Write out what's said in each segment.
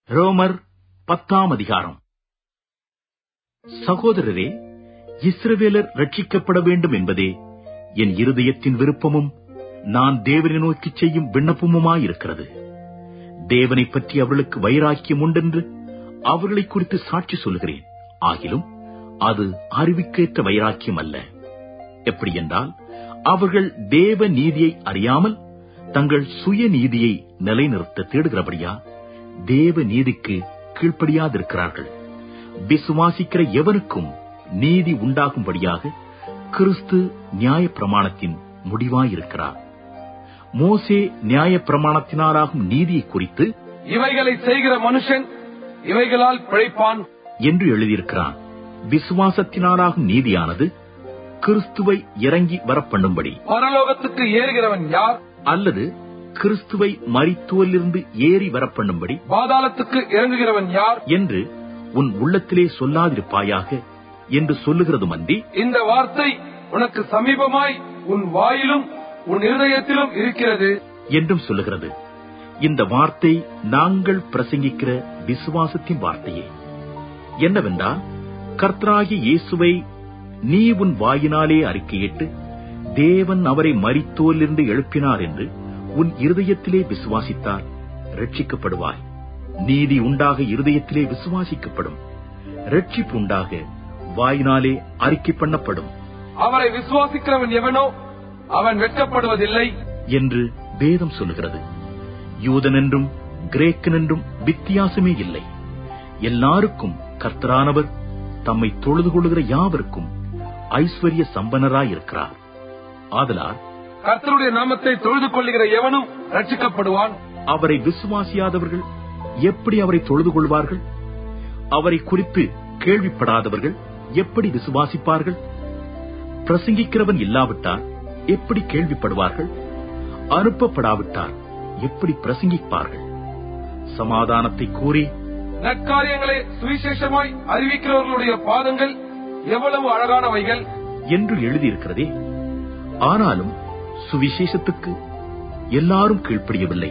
ரோமர் பத்தாம் அதிகாரம் சகோதரரே இஸ்ரவேலர் ரட்சிக்கப்பட வேண்டும் என்பதே என் இருதயத்தின் விருப்பமும் நான் தேவனை நோக்கி செய்யும் விண்ணப்பமுமாயிருக்கிறது தேவனை பற்றி அவர்களுக்கு வைராக்கியம் உண்டென்று அவர்களை குறித்து சாட்சி சொல்கிறேன் ஆகிலும் அது அறிவிக்கேற்ற வைராக்கியம் அல்ல எப்படி என்றால் அவர்கள் தேவ நீதியை அறியாமல் தங்கள் சுய நீதியை நிலைநிறுத்த தேடுகிறபடியா தேவ நீதிக்கு கீழ்ப்படியாதிருக்கிறார்கள் விசுவாசிக்கிற எவனுக்கும் நீதி உண்டாகும்படியாக கிறிஸ்து நியாய பிரமாணத்தின் முடிவாயிருக்கிறார் மோசே நியாய பிரமாணத்தினாராகும் நீதியை குறித்து இவைகளை செய்கிற மனுஷன் இவைகளால் பிழைப்பான் என்று எழுதியிருக்கிறான் விசுவாசத்தினாராகும் நீதியானது கிறிஸ்துவை இறங்கி வரப்பண்ணும்படி பரலோகத்துக்கு ஏறுகிறவன் யார் அல்லது கிறிஸ்துவை மரித்துவலிருந்து ஏறி வரப்பண்ணும்படி பாதாளத்துக்கு இறங்குகிறவன் யார் என்று உன் உள்ளத்திலே சொல்லாதிருப்பாயாக என்று சொல்லுகிறதுமன்றி இந்த வார்த்தை உனக்கு சமீபமாய் உன் வாயிலும் உன் இருதயத்திலும் இருக்கிறது என்றும் சொல்லுகிறது இந்த வார்த்தை நாங்கள் பிரசங்கிக்கிற விசுவாசத்தின் வார்த்தையே என்னவென்றால் கர்த்தராகிய இயேசுவை நீ உன் வாயினாலே அறிக்கையிட்டு தேவன் அவரை மரித்தோலிருந்து எழுப்பினார் என்று உன் இருதயத்திலே விசுவாசித்தால் ரட்சிக்கப்படுவாய் நீதி உண்டாக இருதயத்திலே விசுவாசிக்கப்படும் ரட்சிப்பு உண்டாக வாயினாலே அறிக்கை பண்ணப்படும் அவரை விசுவாசிக்கிறவன் எவனோ அவன் வெட்கப்படுவதில்லை என்று வேதம் சொல்லுகிறது யூதன் என்றும் கிரேக்கன் என்றும் வித்தியாசமே இல்லை எல்லாருக்கும் கர்த்தரானவர் தம்மை தொழுது கொள்ளுகிற யாவருக்கும் ஐஸ்வர்ய சம்பனராயிருக்கிறார் ஆதலால் கர்த்தருடைய நாமத்தை தொழுது கொள்ளுகிற எவனும் ரட்சிக்கப்படுவான் அவரை விசுவாசியாதவர்கள் எப்படி அவரை தொழுது கொள்வார்கள் அவரை குறித்து கேள்விப்படாதவர்கள் எப்படி விசுவாசிப்பார்கள் பிரசங்கிக்கிறவன் இல்லாவிட்டால் எப்படி கேள்விப்படுவார்கள் அனுப்பப்படாவிட்டால் எப்படி பிரசங்கிப்பார்கள் சமாதானத்தை கூறி நற்காரியங்களை சுவிசேஷமாய் அறிவிக்கிறவர்களுடைய பாதங்கள் எவ்வளவு அழகானவைகள் என்று எழுதியிருக்கிறதே ஆனாலும் சுவிசேஷத்துக்கு எல்லாரும் கீழ்ப்படியவில்லை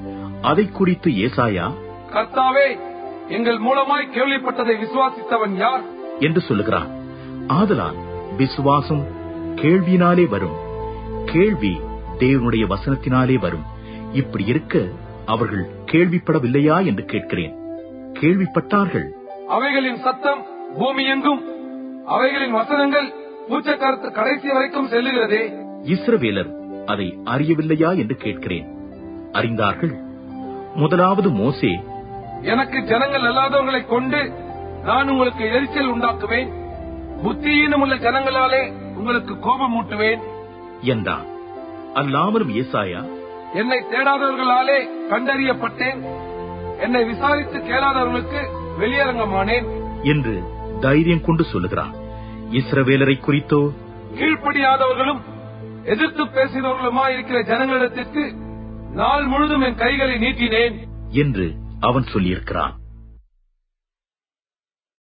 அதை குறித்து ஏசாயா கர்த்தாவே எங்கள் மூலமாய் கேள்விப்பட்டதை விசுவாசித்தவன் யார் என்று சொல்லுகிறான் ஆதலால் விசுவாசம் கேள்வியினாலே வரும் கேள்வி தேவனுடைய வசனத்தினாலே வரும் இப்படி இருக்க அவர்கள் கேள்விப்படவில்லையா என்று கேட்கிறேன் கேள்விப்பட்டார்கள் அவைகளின் சத்தம் பூமி எங்கும் அவைகளின் வசனங்கள் பூச்சக்கரத்து கடைசி வரைக்கும் செல்லுகிறதே இஸ்ரவேலர் அதை அறியவில்லையா என்று கேட்கிறேன் அறிந்தார்கள் முதலாவது மோசே எனக்கு ஜனங்கள் அல்லாதவங்களை கொண்டு நான் உங்களுக்கு எரிச்சல் உண்டாக்குவேன் புத்தியீனம் உள்ள ஜனங்களாலே உங்களுக்கு கோபம் மூட்டுவேன் என்றான் அல்லாமலும் ஏசாயா என்னை தேடாதவர்களாலே கண்டறியப்பட்டேன் என்னை விசாரித்து கேளாதவர்களுக்கு வெளியரங்கமானேன் என்று தைரியம் கொண்டு சொல்லுகிறான் இஸ்ரவேலரை குறித்தோ கீழ்ப்படியாதவர்களும் எதிர்த்து பேசுகிறவர்களுமா இருக்கிற ஜனங்களிடத்திற்கு நாள் முழுதும் என் கைகளை நீட்டினேன் என்று அவன் சொல்லியிருக்கிறான்